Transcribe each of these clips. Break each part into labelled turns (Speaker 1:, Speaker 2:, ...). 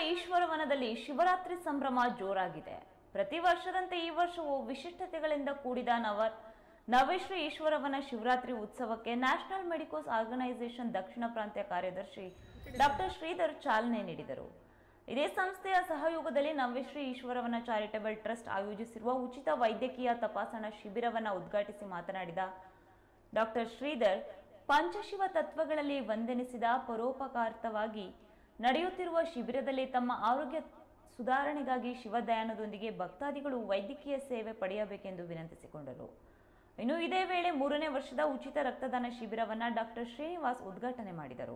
Speaker 1: ಈಶ್ವರವನದಲ್ಲಿ ಶಿವರಾತ್ರಿ ಸಂಭ್ರಮ ಜೋರಾಗಿದೆ ಪ್ರತಿ ವರ್ಷದಂತೆ ಈ ವರ್ಷವೂ ವಿಶಿಷ್ಟತೆಗಳಿಂದ ಕೂಡಿದ ನವ ನವೇಶ್ವರ ಈಶ್ವರವನ ಶಿವರಾತ್ರಿ ಉತ್ಸವಕ್ಕೆ ನ್ಯಾಷನಲ್ ಮೆಡಿಕೋಸ್ ಆರ್ಗನೈಸೇಷನ್ ದಕ್ಷಿಣ ಪ್ರಾಂತ್ಯ ಕಾರ್ಯದರ್ಶಿ ಡಾಕ್ಟರ್ ಶ್ರೀಧರ್ ಚಾಲನೆ ನೀಡಿದರು ಇದೇ ಸಂಸ್ಥೆಯ ಸಹಯೋಗದಲ್ಲಿ ನವ್ಯಶ್ರೀ ಈಶ್ವರವನ ಚಾರಿಟಬಲ್ ಟ್ರಸ್ಟ್ ಆಯೋಜಿಸಿರುವ ಉಚಿತ ವೈದ್ಯಕೀಯ ತಪಾಸಣಾ ಶಿಬಿರವನ್ನು ಉದ್ಘಾಟಿಸಿ ಮಾತನಾಡಿದ ಡಾಕ್ಟರ್ ಶ್ರೀಧರ್ ಪಂಚಶಿವ ತತ್ವಗಳಲ್ಲಿ ವಂದನಿಸಿದ ಪರೋಪಕಾರ್ಥವಾಗಿ ನಡೆಯುತ್ತಿರುವ ಶಿಬಿರದಲ್ಲಿ ತಮ್ಮ ಆರೋಗ್ಯ ಸುಧಾರಣೆಗಾಗಿ ಶಿವದಯಾನದೊಂದಿಗೆ ಭಕ್ತಾದಿಗಳು ವೈದ್ಯಕೀಯ ಸೇವೆ ಪಡೆಯಬೇಕೆಂದು ವಿನಂತಿಸಿಕೊಂಡರು ಇನ್ನು ಇದೇ ವೇಳೆ ಮೂರನೇ ವರ್ಷದ ಉಚಿತ ರಕ್ತದಾನ ಶಿಬಿರವನ್ನು ಡಾಕ್ಟರ್ ಶ್ರೀನಿವಾಸ್ ಉದ್ಘಾಟನೆ ಮಾಡಿದರು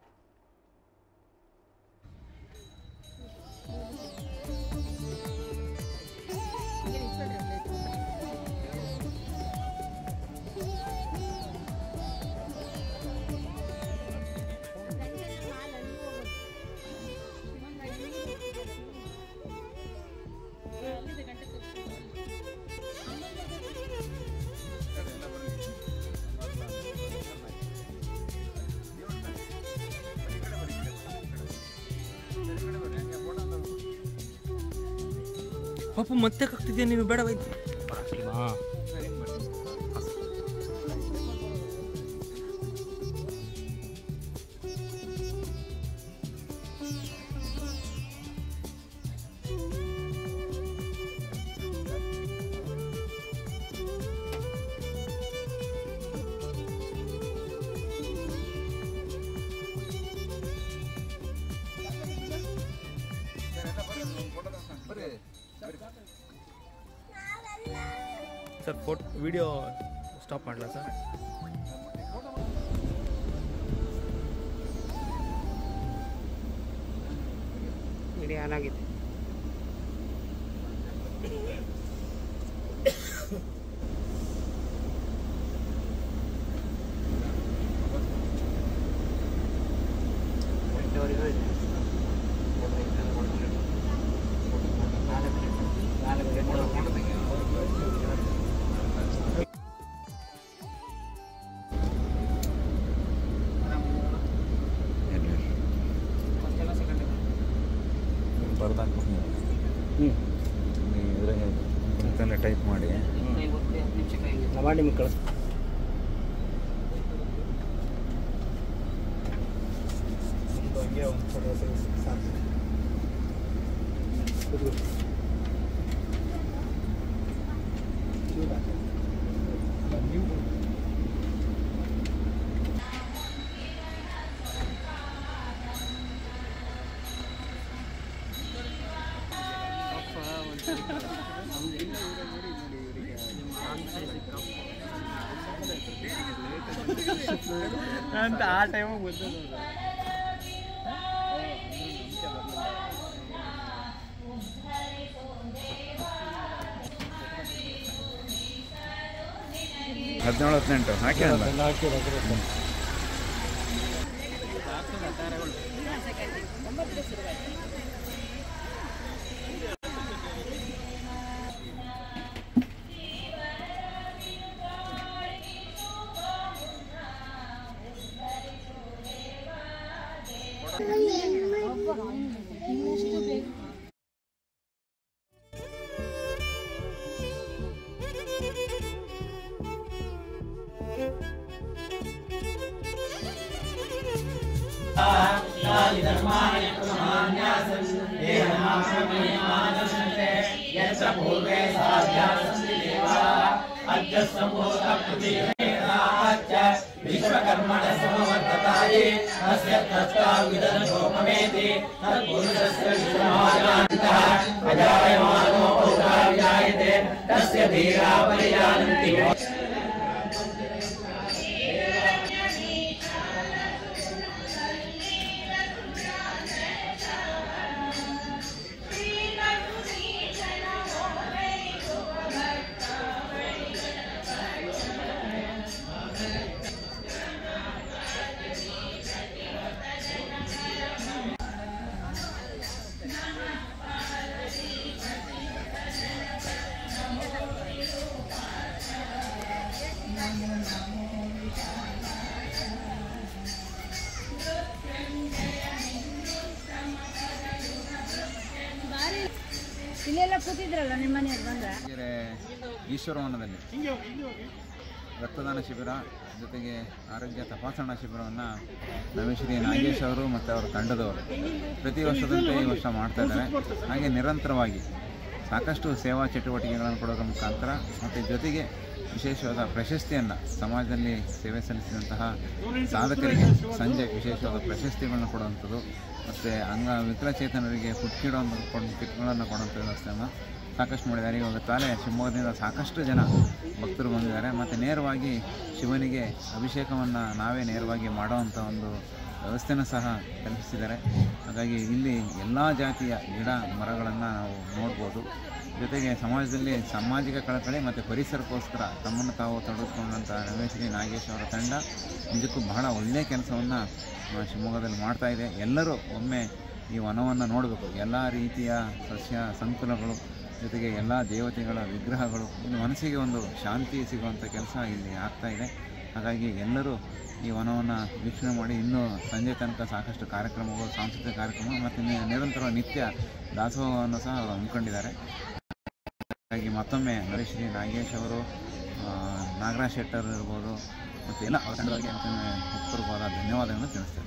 Speaker 2: ಪಾಪ ಮತ್ತೆ ಆಗ್ತಿದ್ಯಾ ನೀನು ಬೇಡ ವೈದ್ಯ ಸರ್ ಫೋಟೋ ವಿಡಿಯೋ ಸ್ಟಾಪ್ ಮಾಡಲಾ ಸರ್
Speaker 3: ವಿಡಿಯೋ ಆನ್ ಆಗಿದೆ ಎಂಟುವರೆಗೂ ಇದೆ ನಾಲ್ಕು ಗಂಟೆ ಫಸ್ಟೆಲ್ಲ ಸೆಕೆಂಡ್
Speaker 4: ಬರ್ದಾಕ
Speaker 3: ಹ್ಞೂ
Speaker 4: ಇದ್ರಾಗೆ ಇಂತಾನೆ ಟೈಪ್ ಮಾಡಿ
Speaker 3: ಕೈ ಗೊತ್ತಿ ಹತ್ತು ನಿಮಿಷ ಕೈ ಮಾಡಿ ನಿಮ್ಗೆ ಕಳಿಸ್
Speaker 4: ಹಂಗೆ ಒಂದು ಫೋಟೋ ಸಾಕು
Speaker 2: ಅಂತ ಆ ಟೈಮಾಗ ಬಂದ
Speaker 4: ಹದಿನೇಳು ಹದಿನೆಂಟು ಹಾಕಿ ಅಲ್ಲ
Speaker 5: ಇಲ್ಲೆಲ್ಲ ಕೂತಿದ್ರಲ್ಲ ನಿಮ್ಮ ಮನೆಯವ್ರು ಬಂದ್ರ
Speaker 4: ಕೆರೆ ಈಶ್ವರವನದಲ್ಲಿ ರಕ್ತದಾನ ಶಿಬಿರ ಜೊತೆಗೆ ಆರೋಗ್ಯ ತಪಾಸಣಾ ಶಿಬಿರವನ್ನು ನವೇಶ್ರೀ ನಾಗೇಶ್ ಅವರು ಮತ್ತು ಅವರ ತಂಡದವರು ಪ್ರತಿ ವರ್ಷದಂತೆ ಈ ವರ್ಷ ಮಾಡ್ತಾ ಇದ್ದಾರೆ ಹಾಗೆ ನಿರಂತರವಾಗಿ ಸಾಕಷ್ಟು ಸೇವಾ ಚಟುವಟಿಕೆಗಳನ್ನು ಕೊಡೋದ್ರ ಮುಖಾಂತರ ಮತ್ತು ಜೊತೆಗೆ ವಿಶೇಷವಾದ ಪ್ರಶಸ್ತಿಯನ್ನು ಸಮಾಜದಲ್ಲಿ ಸೇವೆ ಸಲ್ಲಿಸಿದಂತಹ ಸಾಧಕರಿಗೆ ಸಂಜೆ ವಿಶೇಷವಾದ ಪ್ರಶಸ್ತಿಗಳನ್ನ ಕೊಡುವಂಥದ್ದು ಮತ್ತು ಅಂಗ ವಿಕಲಚೇತನರಿಗೆ ಫುಡ್ ಕಿಡನ್ನು ಕೊಡು ಕಿಟ್ಗಳನ್ನು ಕೊಡುವಂಥ ವ್ಯವಸ್ಥೆಯನ್ನು ಸಾಕಷ್ಟು ಮಾಡಿದ್ದಾರೆ ಇವಾಗ ತಾನೇ ಶಿವಮೊಗ್ಗದಿಂದ ಸಾಕಷ್ಟು ಜನ ಭಕ್ತರು ಬಂದಿದ್ದಾರೆ ಮತ್ತು ನೇರವಾಗಿ ಶಿವನಿಗೆ ಅಭಿಷೇಕವನ್ನು ನಾವೇ ನೇರವಾಗಿ ಮಾಡುವಂಥ ಒಂದು ವ್ಯವಸ್ಥೆನೂ ಸಹ ಕಲ್ಪಿಸಿದ್ದಾರೆ ಹಾಗಾಗಿ ಇಲ್ಲಿ ಎಲ್ಲ ಜಾತಿಯ ಗಿಡ ಮರಗಳನ್ನು ನಾವು ನೋಡ್ಬೋದು ಜೊತೆಗೆ ಸಮಾಜದಲ್ಲಿ ಸಾಮಾಜಿಕ ಕಳಕಳಿ ಮತ್ತು ಪರಿಸರಕ್ಕೋಸ್ಕರ ತಮ್ಮನ್ನು ತಾವು ತೊಡಗಿಕೊಂಡಂಥ ರಮೇಶ್ರೀ ನಾಗೇಶ್ ಅವರ ತಂಡ ನಿಜಕ್ಕೂ ಬಹಳ ಒಳ್ಳೆಯ ಕೆಲಸವನ್ನು ಶಿವಮೊಗ್ಗದಲ್ಲಿ ಮಾಡ್ತಾ ಇದೆ ಎಲ್ಲರೂ ಒಮ್ಮೆ ಈ ವನವನ್ನು ನೋಡಬೇಕು ಎಲ್ಲ ರೀತಿಯ ಸಸ್ಯ ಸಂಕುಲಗಳು ಜೊತೆಗೆ ಎಲ್ಲ ದೇವತೆಗಳ ವಿಗ್ರಹಗಳು ಇನ್ನು ಮನಸ್ಸಿಗೆ ಒಂದು ಶಾಂತಿ ಸಿಗುವಂಥ ಕೆಲಸ ಇಲ್ಲಿ ಆಗ್ತಾ ಇದೆ ಹಾಗಾಗಿ ಎಲ್ಲರೂ ಈ ವನವನ್ನು ವೀಕ್ಷಣೆ ಮಾಡಿ ಇನ್ನೂ ಸಂಜೆ ತನಕ ಸಾಕಷ್ಟು ಕಾರ್ಯಕ್ರಮಗಳು ಸಾಂಸ್ಕೃತಿಕ ಕಾರ್ಯಕ್ರಮ ಮತ್ತು ನಿ- ನಿರಂತರ ನಿತ್ಯ ದಾಸೋಹವನ್ನು ಸಹ ಹಮ್ಮಿಕೊಂಡಿದ್ದಾರೆ ಹಾಗಾಗಿ ಮತ್ತೊಮ್ಮೆ ನರೇಶ್ರೀ ನಾಗೇಶ್ ಅವರು ಆ, ನಾಗರಾಜ್ ಶೆಟ್ಟರ್ ಇರ್ಬೋದು ಮತ್ತು ಎಲ್ಲ ಅವರ ತಂಡದವರಿಗೆ ಮತ್ತೊಮ್ಮೆ ಹೃತ್ಪೂರ್ವಕವಾದ ಧನ್ಯವಾದಗಳನ್ನು ತಿಳಿಸ್ತೇನೆ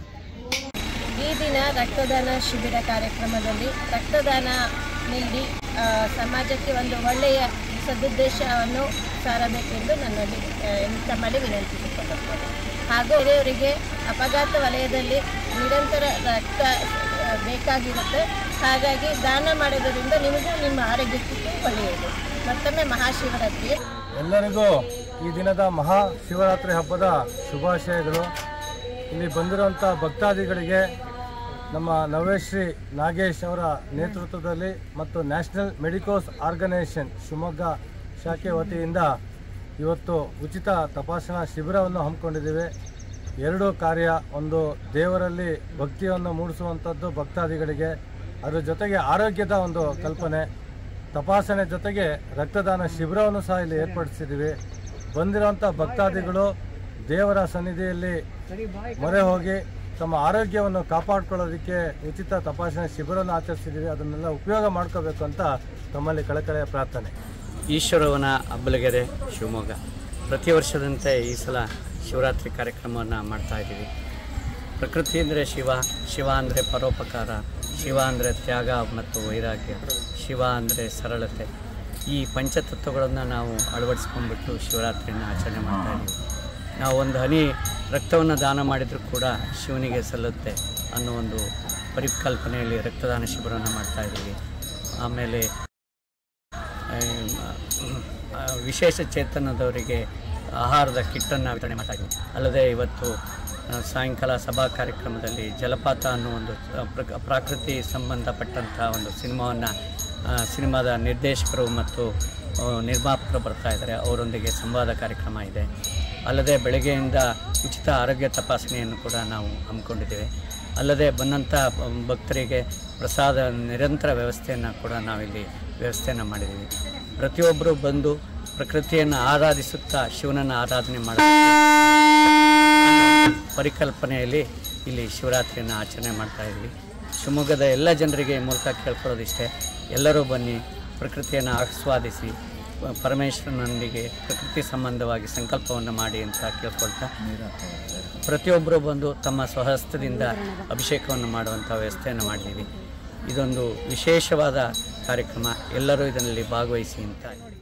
Speaker 5: ಈ ದಿನ ರಕ್ತದಾನ ಶಿಬಿರ ಕಾರ್ಯಕ್ರಮದಲ್ಲಿ ರಕ್ತದಾನ ನೀಡಿ ಆ, ಸಮಾಜಕ್ಕೆ ಒಂದು ಒಳ್ಳೆಯ ಸದುದ್ದೇಶವನ್ನು ಸಾರಬೇಕೆಂದು ನನ್ನಲ್ಲಿ ಆ, ತಮ್ಮಲ್ಲಿ ವಿನಂತಿಸಿಕೊಳ್ಳುತ್ತೇನೆ ಹಾಗೂ ಬೇರೆಯವರಿಗೆ ಅಪಘಾತ ವಲಯದಲ್ಲಿ ನಿರಂತರ ರಕ್ತ ಆ, ಬೇಕಾಗಿರುತ್ತೆ ಹಾಗಾಗಿ ದಾನ ಮಾಡೋದರಿಂದ ನಿಮಗೂ ನಿಮ್ಮ ಆರೋಗ್ಯಕ್ಕೂ ಒಳ್ಳೆಯದು ಮತ್ತೊಮ್ಮೆ ಮಹಾಶಿವರಾತ್ರಿ
Speaker 6: ಎಲ್ಲರಿಗೂ ಈ ದಿನದ ಮಹಾ ಶಿವರಾತ್ರಿ ಹಬ್ಬದ ಶುಭಾಶಯಗಳು ಇಲ್ಲಿ ಬಂದಿರುವಂಥ ಭಕ್ತಾದಿಗಳಿಗೆ ನಮ್ಮ ನವೇಶ್ರೀ ನಾಗೇಶ್ ಅವರ ನೇತೃತ್ವದಲ್ಲಿ ಮತ್ತು ನ್ಯಾಷನಲ್ ಮೆಡಿಕೋಸ್ ಆರ್ಗನೈಸೇಷನ್ ಶಿವಮೊಗ್ಗ ಶಾಖೆ ವತಿಯಿಂದ ಇವತ್ತು ಉಚಿತ ತಪಾಸಣಾ ಶಿಬಿರವನ್ನು ಹಮ್ಮಿಕೊಂಡಿದ್ದೇವೆ ಎರಡು ಕಾರ್ಯ ಒಂದು ದೇವರಲ್ಲಿ ಭಕ್ತಿಯನ್ನು ಮೂಡಿಸುವಂಥದ್ದು ಭಕ್ತಾದಿಗಳಿಗೆ ಅದರ ಜೊತೆಗೆ ಆರೋಗ್ಯದ ಒಂದು ಕಲ್ಪನೆ ತಪಾಸಣೆ ಜೊತೆಗೆ ರಕ್ತದಾನ ಶಿಬಿರವನ್ನು ಸಹ ಇಲ್ಲಿ ಏರ್ಪಡಿಸಿದ್ದೀವಿ ಬಂದಿರುವಂಥ ಭಕ್ತಾದಿಗಳು ದೇವರ ಸನ್ನಿಧಿಯಲ್ಲಿ ಮೊರೆ ಹೋಗಿ ತಮ್ಮ ಆರೋಗ್ಯವನ್ನು ಕಾಪಾಡ್ಕೊಳ್ಳೋದಕ್ಕೆ ಉಚಿತ ತಪಾಸಣೆ ಶಿಬಿರವನ್ನು ಆಚರಿಸಿದ್ದೀವಿ ಅದನ್ನೆಲ್ಲ ಉಪಯೋಗ ಮಾಡ್ಕೋಬೇಕು ಅಂತ ತಮ್ಮಲ್ಲಿ ಕಳಕಳೆಯ ಪ್ರಾರ್ಥನೆ
Speaker 7: ಈಶ್ವರವನ ಅಬ್ಬಲಗೆರೆ ಶಿವಮೊಗ್ಗ ಪ್ರತಿ ವರ್ಷದಂತೆ ಈ ಸಲ ಶಿವರಾತ್ರಿ ಕಾರ್ಯಕ್ರಮವನ್ನು ಮಾಡ್ತಾ ಇದ್ದೀವಿ ಪ್ರಕೃತಿ ಅಂದರೆ ಶಿವ ಶಿವ ಅಂದರೆ ಪರೋಪಕಾರ ಶಿವ ಅಂದರೆ ತ್ಯಾಗ ಮತ್ತು ವೈರಾಗ್ಯ ಶಿವ ಅಂದರೆ ಸರಳತೆ ಈ ಪಂಚತತ್ವಗಳನ್ನು ನಾವು ಅಳವಡಿಸ್ಕೊಂಡ್ಬಿಟ್ಟು ಶಿವರಾತ್ರಿಯನ್ನು ಆಚರಣೆ ಮಾಡ್ತಾ ಇದ್ದೀವಿ ನಾವು ಒಂದು ಹನಿ ರಕ್ತವನ್ನು ದಾನ ಮಾಡಿದರೂ ಕೂಡ ಶಿವನಿಗೆ ಸಲ್ಲುತ್ತೆ ಅನ್ನೋ ಒಂದು ಪರಿಕಲ್ಪನೆಯಲ್ಲಿ ರಕ್ತದಾನ ಶಿಬಿರವನ್ನು ಮಾಡ್ತಾ ಇದ್ದೀವಿ ಆಮೇಲೆ ಆ, ವಿಶೇಷ ಚೇತನದವರಿಗೆ ಆಹಾರದ ಕಿಟ್ಟನ್ನು ವಿತರಣೆ ಮಾಡ್ತಾ ಇದ್ದೀವಿ ಅಲ್ಲದೆ ಇವತ್ತು ಆ, ಸಾಯಂಕಾಲ ಸಭಾ ಕಾರ್ಯಕ್ರಮದಲ್ಲಿ ಜಲಪಾತ ಅನ್ನೋ ಒಂದು ಆ, ಪ್ರಕ- ಪ್ರಾಕೃತಿ ಸಂಬಂಧಪಟ್ಟಂಥ ಒಂದು ಸಿನಿಮಾವನ್ನು ಸಿನಿಮಾದ ನಿರ್ದೇಶಕರು ಮತ್ತು ಆ, ನಿರ್ಮಾಪಕರು ಬರ್ತಾ ಇದ್ದಾರೆ ಅವರೊಂದಿಗೆ ಸಂವಾದ ಕಾರ್ಯಕ್ರಮ ಇದೆ ಅಲ್ಲದೆ ಬೆಳಗ್ಗೆಯಿಂದ ಉಚಿತ ಆರೋಗ್ಯ ತಪಾಸಣೆಯನ್ನು ಕೂಡ ನಾವು ಹಮ್ಮಿಕೊಂಡಿದ್ದೇವೆ ಅಲ್ಲದೆ ಬಂದಂಥ ಭಕ್ತರಿಗೆ ಪ್ರಸಾದ ನಿರಂತರ ವ್ಯವಸ್ಥೆಯನ್ನು ಕೂಡ ನಾವಿಲ್ಲಿ ವ್ಯವಸ್ಥೆಯನ್ನು ಮಾಡಿದ್ದೀವಿ ಪ್ರತಿಯೊಬ್ಬರು ಬಂದು ಪ್ರಕೃತಿಯನ್ನು ಆರಾಧಿಸುತ್ತಾ ಶಿವನನ್ನು ಆರಾಧನೆ ಮಾಡ ಪರಿಕಲ್ಪನೆಯಲ್ಲಿ ಇಲ್ಲಿ ಶಿವರಾತ್ರಿಯನ್ನು ಆಚರಣೆ ಮಾಡ್ತಾ ಇದ್ವಿ ಶಿವಮೊಗ್ಗದ ಎಲ್ಲ ಜನರಿಗೆ ಈ ಮೂಲಕ ಕೇಳ್ಕೊಳ್ಳೋದಿಷ್ಟೇ ಎಲ್ಲರೂ ಬನ್ನಿ ಪ್ರಕೃತಿಯನ್ನು ಆಸ್ವಾದಿಸಿ ಪ- ಪರಮೇಶ್ವರನೊಂದಿಗೆ ಪ್ರಕೃತಿ ಸಂಬಂಧವಾಗಿ ಸಂಕಲ್ಪವನ್ನು ಮಾಡಿ ಅಂತ ಕೇಳ್ಕೊಳ್ತಾ ಪ್ರತಿಯೊಬ್ಬರು ಬಂದು ತಮ್ಮ ಸ್ವಹಸ್ತದಿಂದ ಅಭಿಷೇಕವನ್ನು ಮಾಡುವಂಥ ವ್ಯವಸ್ಥೆಯನ್ನು ಮಾಡಿದ್ದೀವಿ ಇದೊಂದು ವಿಶೇಷವಾದ ಕಾರ್ಯಕ್ರಮ ಎಲ್ಲರೂ ಇದರಲ್ಲಿ ಭಾಗವಹಿಸಿ ಅಂತ